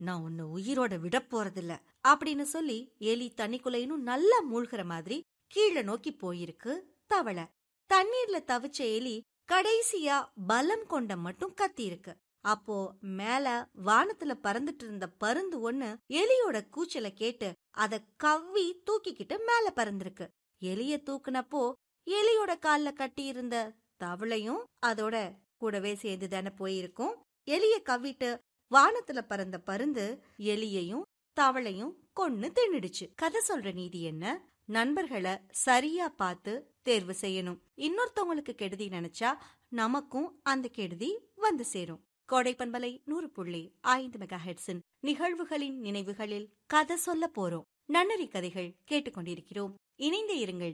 நான் உன்னை உயிரோட விட போறதில்ல அப்படின்னு சொல்லி எலி தண்ணிக்குள்ள இன்னும் நல்லா மூழ்கிற மாதிரி கீழே நோக்கி போயிருக்கு தவளை தண்ணீர்ல தவிச்ச எலி கடைசியா பலம் கொண்ட மட்டும் கத்தி இருக்கு அப்போ மேல வானத்துல பறந்துட்டு இருந்த பருந்து ஒண்ணு எலியோட கூச்சல கேட்டு அத கவ்வி தூக்கிக்கிட்டு மேல பறந்திருக்கு எலிய தூக்குனப்போ எலியோட கால்ல கட்டி இருந்த தவளையும் அதோட கூடவே சேர்ந்து தானே போயிருக்கும் எலிய கவ்விட்டு வானத்துல பறந்த பருந்து எலியையும் தவளையும் கொன்னு தின்னுடுச்சு கதை சொல்ற நீதி என்ன நண்பர்களை சரியா பார்த்து தேர்வு செய்யணும் இன்னொருத்தவங்களுக்கு கெடுதி நினைச்சா நமக்கும் அந்த கெடுதி வந்து சேரும் கோடைப்பண்பலை நூறு புள்ளி ஐந்து மெகா ஹெட்ஸின் நிகழ்வுகளின் நினைவுகளில் கதை சொல்ல போறோம் நன்னறி கதைகள் கேட்டுக்கொண்டிருக்கிறோம் இணைந்தே இருங்கள்